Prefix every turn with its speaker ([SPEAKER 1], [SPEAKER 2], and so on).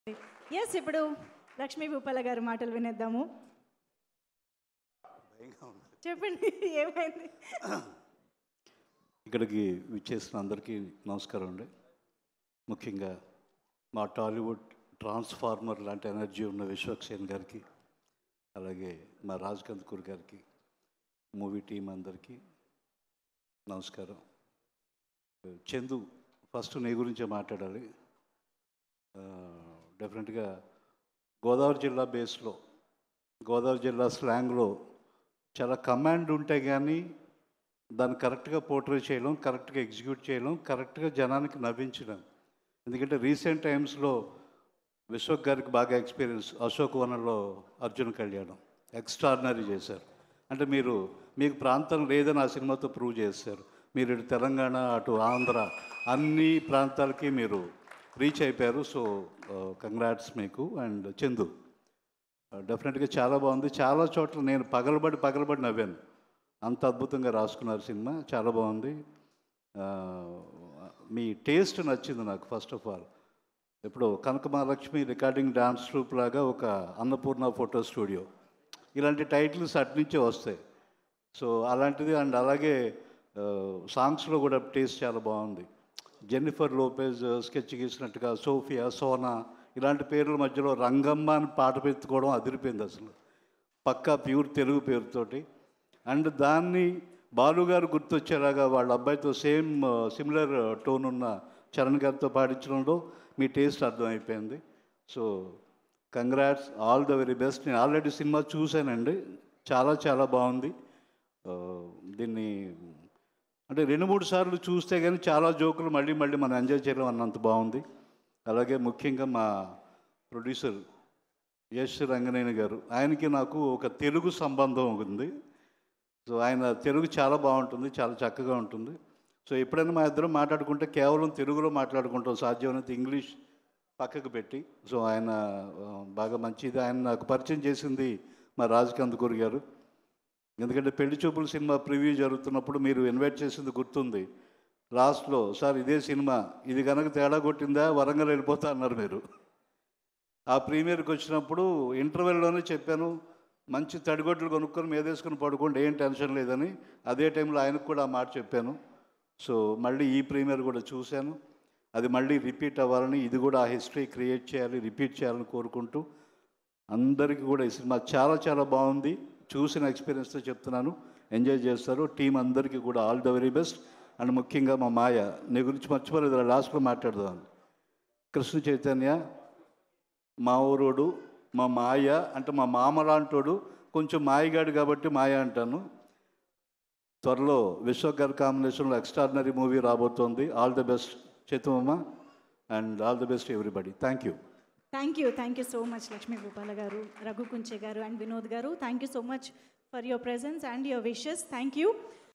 [SPEAKER 1] yes ఇప్పుడు లక్ష్మీ భూపాల గారి మాటలు వినేద్దాము చెప్పండి ఏమైంది
[SPEAKER 2] ఇక్కడికి విచ్చేసిన అందరికీ నమస్కారం అండి ముఖ్యంగా మా టాలీవుడ్ ట్రాన్స్ఫార్మర్ లాంటి ఎనర్జీ ఉన్న విశ్వక్సేన్ గారికి అలాగే మా రాజ్ కందుకూర్ గారికి మూవీ టీం అందరికీ నమస్కారం చందు ఫస్ట్ నీ గురించే మాట్లాడాలి డెఫినెట్గా గోదావరి జిల్లా బేస్లో గోదావరి జిల్లా స్లాంగ్లో చాలా కమాండ్ ఉంటే కానీ దాన్ని కరెక్ట్గా పోర్ట్రే చేయడం కరెక్ట్గా ఎగ్జిక్యూట్ చేయడం కరెక్ట్గా జనానికి నవ్వించడం ఎందుకంటే రీసెంట్ టైమ్స్లో విశ్వక్ గారికి బాగా ఎక్స్పీరియన్స్ అశోక్ వనంలో అర్జున్ కళ్యాణం ఎక్స్ట్రాడినరీ చేశారు అంటే మీరు మీకు ప్రాంతం లేదని ఆ సినిమాతో ప్రూవ్ చేశారు మీరు ఇటు తెలంగాణ అటు ఆంధ్ర అన్ని ప్రాంతాలకి మీరు రీచ్ అయిపోయారు సో కంగ్రాట్స్ మీకు అండ్ చందు డెఫినెట్గా చాలా బాగుంది చాలా చోట్ల నేను పగలబడి పగలబడి నవ్వాను అంత అద్భుతంగా రాసుకున్నారు సినిమా చాలా బాగుంది ఆ, మీ టేస్ట్ నచ్చింది నాకు ఫస్ట్ ఆఫ్ ఆల్ ఇప్పుడు Kanaka Mahalakshmi recording dance troupe లాగా ఒక అన్నపూర్ణ ఫోటో స్టూడియో ఇలాంటి టైటిల్స్ అట్నుంచే వస్తాయి సో అలాంటిది అండ్ అలాగే సాంగ్స్లో కూడా టేస్ట్ చాలా బాగుంది జెన్నిఫర్ లోపేజ్ స్కెచ్ గీసినట్టుగా సోఫియా సోనా ఇలాంటి పేర్ల మధ్యలో రంగమ్మ అని పాట పెట్టుకోవడం అదిరిపోయింది అసలు పక్కా ప్యూర్ తెలుగు పేరుతోటి అండ్ దాన్ని బాలు గారు గుర్తొచ్చేలాగా వాళ్ళ అబ్బాయితో సేమ్ సిమిలర్ టోన్ ఉన్న చరణ్ గారితో పాడించడంలో మీ టేస్ట్ అర్థమైపోయింది so congrats all the very best నేను ఆల్రెడీ సినిమా చూశానండి చాలా చాలా బాగుంది ఆ, దీన్ని అంటే రెండు మూడు సార్లు చూస్తే కానీ చాలా జోకులు మళ్ళీ మళ్ళీ మనం ఎంజాయ్ చేయడం అన్నంత బాగుంది అలాగే ముఖ్యంగా మా ప్రొడ్యూసర్ యశ్ రంగనేని గారు ఆయనకి నాకు ఒక తెలుగు సంబంధం ఉంది సో ఆయన తెలుగు చాలా బాగుంటుంది చాలా చక్కగా ఉంటుంది సో ఎప్పుడైనా మా ఇద్దరం మాట్లాడుకుంటే కేవలం తెలుగులో మాట్లాడుకుంటాం సాధ్యమైనంత ఇంగ్లీష్ పక్కకు పెట్టి సో ఆయన ఆ, బాగా మంచిది ఆయన నాకు పరిచయం చేసింది మా రాజ్ కందుకూరి గారు ఎందుకంటే పెళ్లి చూపుల సినిమా ప్రివ్యూ జరుగుతున్నప్పుడు మీరు ఇన్వైట్ చేసింది గుర్తుంది లాస్ట్లో సార్ ఇదే సినిమా ఇది కనుక తేడా కొట్టిందా వరంగల్ వెళ్ళిపోతా అన్నారు మీరు ఆ ప్రీమియర్కి వచ్చినప్పుడు ఇంటర్వెల్లోనే చెప్పాను మంచి తడిగొడ్లు కొనుక్కొని మీదేసుకొని పడుకోండి ఏం టెన్షన్ లేదని అదే టైంలో ఆయనకు కూడా ఆ మాట చెప్పాను సో మళ్ళీ ఈ ప్రీమియర్ కూడా చూశాను అది మళ్ళీ రిపీట్ అవ్వాలని ఇది కూడా ఆ హిస్టరీ క్రియేట్ చేయాలి రిపీట్ చేయాలని కోరుకుంటూ అందరికీ కూడా ఈ సినిమా చాలా చాలా బాగుంది చూసిన ఎక్స్పీరియన్స్తో చెప్తున్నాను ఎంజాయ్ చేస్తారు టీం అందరికీ కూడా all the very best and ముఖ్యంగా మా మాయ నీ గురించి మర్చిపోలేదు లాస్ట్లో మాట్లాడదాం కృష్ణ చైతన్య మా ఊరోడు మా మాయ అంటే మా మామ లాంటోడు కొంచెం మాయగాడు కాబట్టి మాయ అంటాను త్వరలో విశ్వక్ గారి కాంబినేషన్లో ఎక్స్ట్రాడినరీ మూవీ రాబోతోంది ఆల్ ది బెస్ట్ చేతుమమ్మ and all the best everybody thank you
[SPEAKER 1] thank you thank you so much Lakshmi Bhupala garu Raghu Kunche garu and Vinod garu thank you so much for your presence and your wishes thank you